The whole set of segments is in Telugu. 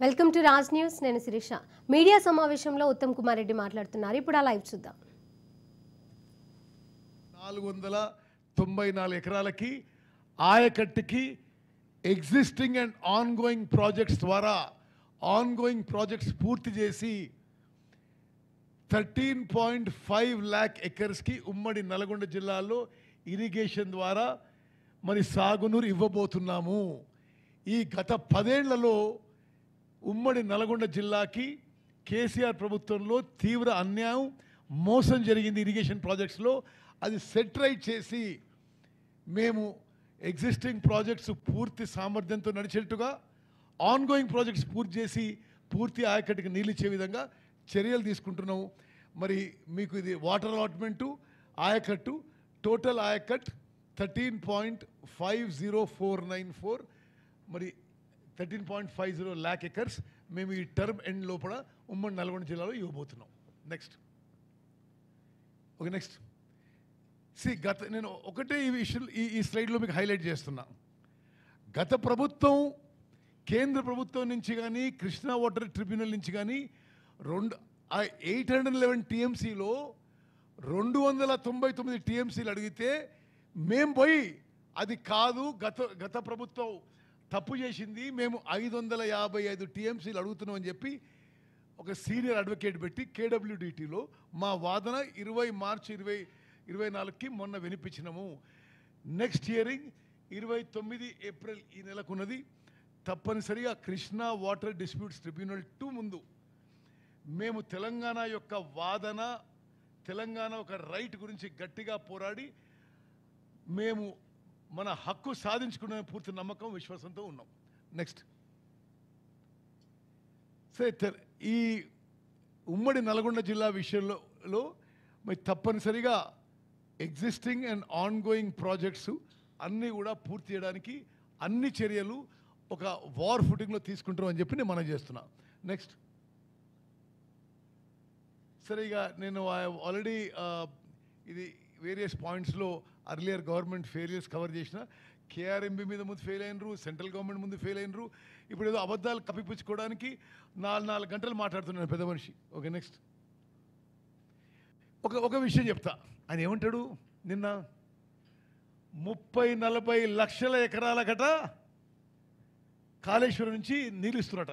వెల్కమ్ టు రాజ్ న్యూస్ నేను శిరీష మీడియా సమావేశంలో ఉత్తమ్ కుమార్ రెడ్డి మాట్లాడుతున్నారు ఇప్పుడు ఆ లైవ్ చూద్దాం నాలుగు వందల తొంభై నాలుగు ఎకరాలకి ఆయకట్టుకి existing and ongoing projects ద్వారా ఆన్ గోయింగ్ ప్రాజెక్ట్స్ పూర్తి చేసి థర్టీన్ పాయింట్ ఫైవ్ ల్యాక్ ఎకర్స్కి ఉమ్మడి నల్గొండ జిల్లాలో ఇరిగేషన్ ద్వారా మరి సాగునీరు ఇవ్వబోతున్నాము ఈ గత పదేళ్లలో ఉమ్మడి నల్గొండ జిల్లాకి కేసీఆర్ ప్రభుత్వంలో తీవ్ర అన్యాయం మోసం జరిగింది ఇరిగేషన్ ప్రాజెక్ట్స్లో అది సెటరైట్ చేసి మేము ఎగ్జిస్టింగ్ ప్రాజెక్ట్స్ పూర్తి సామర్థ్యంతో నడిచేట్టుగా ఆన్గోయింగ్ ప్రాజెక్ట్స్ పూర్తి చేసి పూర్తి ఆయకట్టుకి నీళ్ళు ఇచ్చే విధంగా చర్యలు తీసుకుంటున్నాము మరి మీకు ఇది వాటర్ అలాట్మెంటు ఆయకట్టు టోటల్ ఆయకట్ thirteen point five zero four nine four మరి thirteen point five zero lakh acres మేము ఈ టర్మ్ ఎండ్ లోపల ఉమ్మడి నల్గొండ జిల్లాలో ఇవ్వబోతున్నాం నెక్స్ట్ ఓకే నెక్స్ట్ సి గత నేను ఒకటే ఈ విషయం ఈ ఈ స్లైడ్లో మీకు హైలైట్ చేస్తున్నా గత ప్రభుత్వం కేంద్ర ప్రభుత్వం నుంచి కానీ కృష్ణా వాటర్ ట్రిబ్యునల్ నుంచి కానీ రెండు ఎయిట్ హండ్రెడ్ లెవెన్ టీఎంసీలో రెండు వందల తొంభై తొమ్మిది టీఎంసీలు అడిగితే మేం పోయి అది కాదు గత గత ప్రభుత్వం తప్పు చేసింది మేము ఐదు వందల యాభై ఐదు టీఎంసీలు అడుగుతున్నాం అని చెప్పి ఒక సీనియర్ అడ్వకేట్ పెట్టి కేడబ్ల్యూడిటీలో మా వాదన ఇరవై మార్చి ఇరవై ఇరవై నాలుగుకి మొన్న వినిపించినాము నెక్స్ట్ హియరింగ్ ఇరవై తొమ్మిది ఏప్రిల్ ఈ నెలకున్నది తప్పనిసరిగా Krishna water disputes tribunal two ముందు మేము తెలంగాణ యొక్క వాదన తెలంగాణ ఒక రైట్ గురించి గట్టిగా పోరాడి మేము మన హక్కు సాధించుకునే పూర్తి నమ్మకం విశ్వాసంతో ఉన్నాం నెక్స్ట్ సరే తె- ఈ ఉమ్మడి నల్గొండ జిల్లా విషయంలో లో మరి తప్పనిసరిగా existing and ongoing projects అన్నీ కూడా పూర్తి చేయడానికి అన్ని చర్యలు ఒక వార్ ఫుటింగ్లో తీసుకుంటాం అని చెప్పి నేను మనం చేస్తున్నా నెక్స్ట్ సరే ఇక నేను ఆల్రెడీ ఇది వేరియస్ పాయింట్స్లో అర్లియర్ గవర్నమెంట్ ఫెయిలియర్స్ కవర్ చేసిన కేఆర్ఎంబి మీద ముందు ఫెయిల్ అయినరు సెంట్రల్ గవర్నమెంట్ ముందు ఫెయిల్ అయినరు ఇప్పుడు ఏదో అబద్ధాలు కప్పిపుచ్చుకోవడానికి నాలుగు నాలుగు గంటలు మాట్లాడుతున్నాను పెద్ద మనిషి ఓకే నెక్స్ట్ ఒక ఒక విషయం చెప్తా ఆయన ఏమంటాడు నిన్న ముప్పై నలభై లక్షల ఎకరాల గట కాళేశ్వరం నుంచి నీళ్ళు ఇస్తున్నట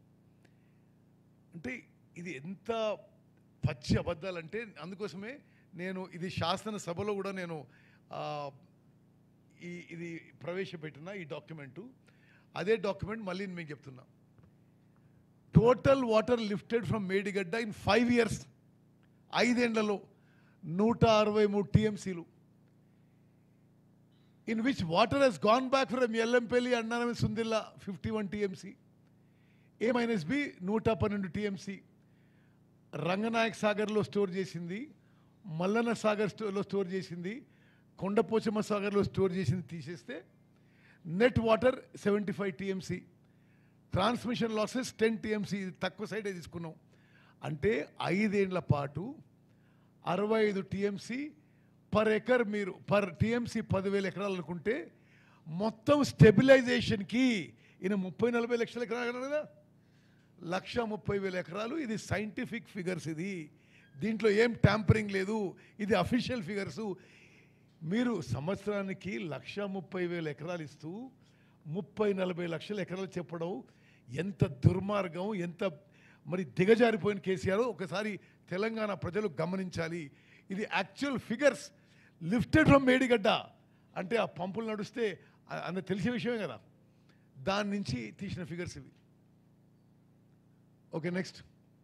అంటే ఇది ఎంత పచ్చి అబద్ధాలంటే అందుకోసమే నేను ఇది శాసనసభలో కూడా నేను ఆ, ఈ ఇది ప్రవేశపెట్టిన ఈ డాక్యుమెంటు అదే డాక్యుమెంట్ మళ్ళీ నేను మీకు చెప్తున్నా total water lifted from Medigadda in five years ఐదేండ్లలో నూట అరవై మూడు టీఎంసీలు in which water has gone back from Yellampalli అన్నారమే Sundilla fifty one TMC A minus B నూట పన్నెండు టీఎంసీ రంగనాయక్ సాగర్లో స్టోర్ చేసింది మల్లన్న సాగర్ స్టోర్లో స్టోర్ చేసింది కొండపోచమ్మ సాగర్లో స్టోర్ చేసింది తీసేస్తే net water seventy five TMC transmission losses ten TMC ఇది తక్కువ సైడే తీసుకున్నాం అంటే ఐదేండ్ల పాటు అరవై ఐదు టీఎంసీ పర్ ఎకర్ మీరు పర్ టీఎంసీ పదివేల ఎకరాలు అనుకుంటే మొత్తం స్టెబిలైజేషన్కి ఈయన ముప్పై నలభై లక్షల ఎకరాలు అన్నారు కదా లక్ష ముప్పై వేల ఎకరాలు ఇది సైంటిఫిక్ ఫిగర్స్ ఇది దీంట్లో ఏం ట్యాంపరింగ్ లేదు ఇది అఫీషియల్ ఫిగర్స్ మీరు సంవత్సరానికి లక్ష ముప్పై వేల ఎకరాలు ఇస్తూ ముప్పై నలభై లక్షల ఎకరాలు చెప్పడం ఎంత దుర్మార్గం ఎంత మరి దిగజారిపోయిన కేసీఆర్ ఒకసారి తెలంగాణ ప్రజలు గమనించాలి ఇది actual figures lifted from Medigadda అంటే ఆ పంపులు నడుస్తే అ- అంత తెలిసే విషయమే కదా దాని నుంచి తీసిన ఫిగర్స్ ఇవి ఓకే నెక్స్ట్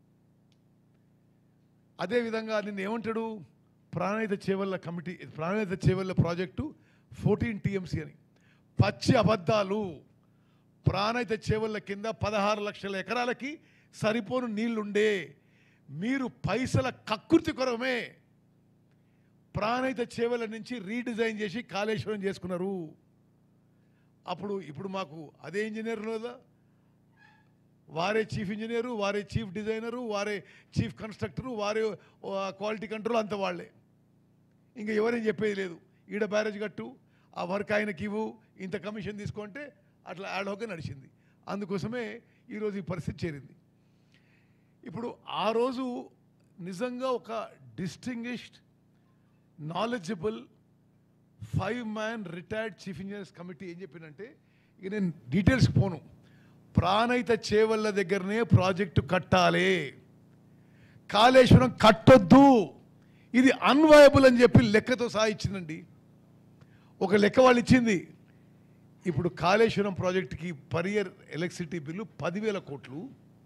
అదేవిధంగా నిన్న ఏమంటాడు Pranahita Chevella committee Pranahita Chevella project fourteen TMC అని పచ్చి అబద్ధాలు ప్రాణహిత చేవల్ల కింద పదహారు లక్షల ఎకరాలకి సరిపోను నీళ్లుండే మీరు పైసల కక్కుర్తి కొరమే ప్రాణహిత చేవల నుంచి రీడిజైన్ చేసి కాళేశ్వరం చేసుకున్నారు అప్పుడు ఇప్పుడు మాకు అదే ఇంజనీర్ లేదా వారే చీఫ్ ఇంజనీరు వారే చీఫ్ డిజైనరు వారే చీఫ్ కన్స్ట్రక్టరు వారే ఆ, క్వాలిటీ కంట్రోల్ అంత వాళ్ళే ఇంకా ఎవరేం చెప్పేది లేదు ఈడ బ్యారేజ్ కట్టు ఆ వర్క్ ఆయనకి ఇవ్వు ఇంత కమిషన్ తీసుకుంటే అట్లా యాడ్ హోకే నడిచింది అందుకోసమే ఈరోజు ఈ పరిస్థితి చేరింది ఇప్పుడు ఆ రోజు నిజంగా ఒక distinguished knowledgeable five man retired chief engineers committee ఏం చెప్పిందంటే ఇక నేను డీటెయిల్స్ పోను ప్రాణహిత చేవల్ల దగ్గరనే ప్రాజెక్టు కట్టాలి కాళేశ్వరం కట్టొద్దు ఇది అన్వయబుల్ అని చెప్పి లెక్కతో సహా ఇచ్చిందండి ఒక లెక్క వాళ్ళు ఇచ్చింది ఇప్పుడు కాళేశ్వరం ప్రాజెక్టుకి పర్ ఇయర్ ఎలక్ట్రిసిటీ బిల్లు పదివేల కోట్లు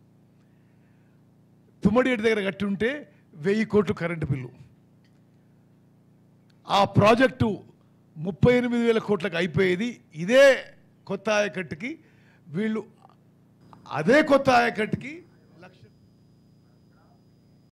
తుమ్మడిగడ్డ దగ్గర కట్టి ఉంటే వెయ్యి కోట్లు కరెంటు బిల్లు ఆ ప్రాజెక్టు ముప్పై ఎనిమిది వేల కోట్లకు అయిపోయేది ఇదే కొత్త ఆయకట్టుకి వీళ్ళు అదే కొత్త ఆయకట్టుకి